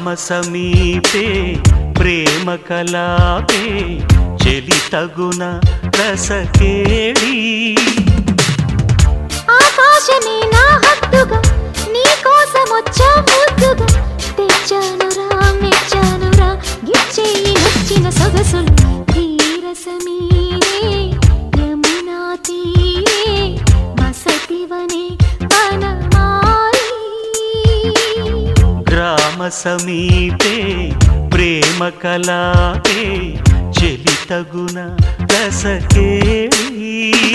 సమీపే ప్రేమ కలాపే చెలి తగున రసకేళి ఆకాశమే నా హద్దుగా నీ కోసం వచ్చా ముద్దుగా తెచ్చానురా మెచ్చానురా గిచ్చేయి నచ్చిన సొగసులు తీరసమీరే యమునా తీరే వసతివనే వనమాలి గ్రామ సమీపే ప్రేమ కలాపే చెలి తగున రసకేళి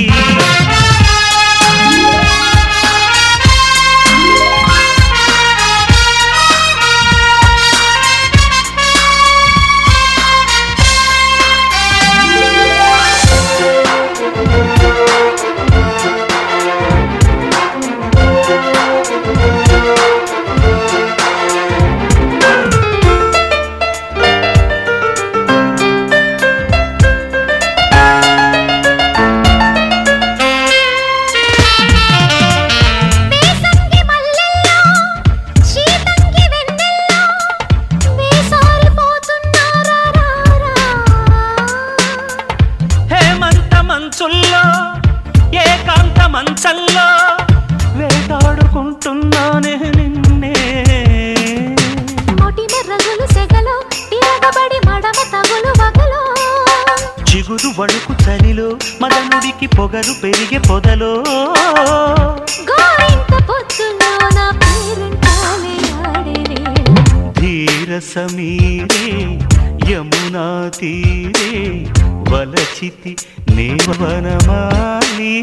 వేసంగి మల్లెల్లో శీతంగి వెన్నెల్లో వేసారిపోతున్నారా రారా హేమంత మంచుల్లో ఏకాంత మంచల్లో వేటాడుకుంటున్నానే నిన్నే మొటిమ రంగులు సెగలో తిరగబడి మడమ తగులు వగలో చిగురు వణుకు చలిలో మదనుడికి పొగరు పెరిగే పొదలో గోరింట పొత్తులో నా పేరంటాలే ఆడే వేళ ధీర సమీరే యమునా తీరే వలచితి నేవనమాలి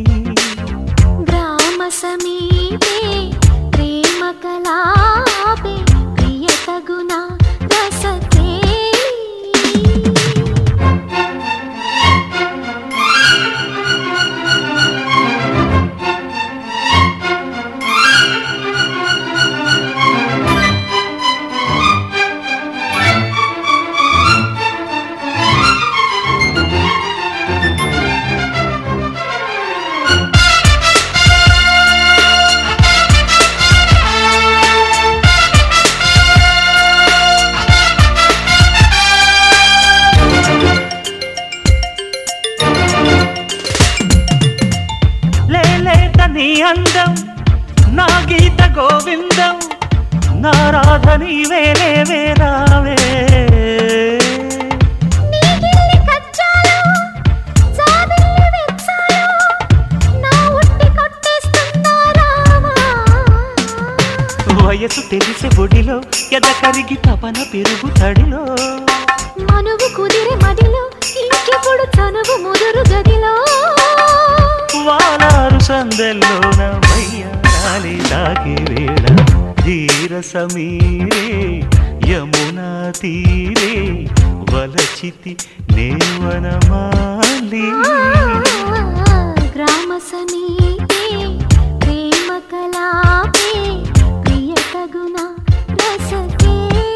గ్రామ సమీపే ప్రేమ కలాపే ప్రియ తగున రసతే లేలేత నీ అందం నా గీత గోవిందం నా రాధ నీవేలే వేరావే నీగిల్లి కచ్చాలు జాబిల్లి వెచ్చాలు నా ఉట్టి కొట్టేస్తున్నారావా వయసు తెలిసే ఒడిలో ఎద కరిగి తపన పెరుగు తడిలో మనువు కుదిరే మదిలో ఇంకెప్పుడు చనువు ముదురు గదిలో వాలారు సందెల్లోన వయ్యాలి దాకే వేళ ధీర సమీరే యమునా తీరే వలచితి నేవనమాలి గ్రామ సమీపే ప్రేమ కలాపే ప్రియ తగున రసకేళి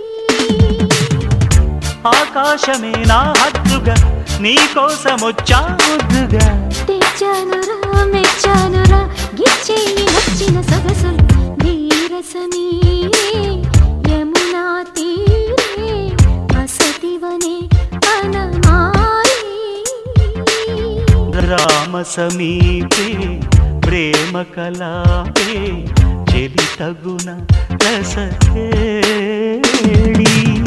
ఆకాశమే నా హద్దుగా నీకోసమొచ్చా ముద్దుగా తెచ్చానురా మెచ్చానురా గిచ్చేయి నచ్చిన సొగసులు ధీరసమీరే యమునా తీరే వసతివనే వనమాలి రామ సమీపే ప్రేమ కలాపే చెలి తగున రసకేళి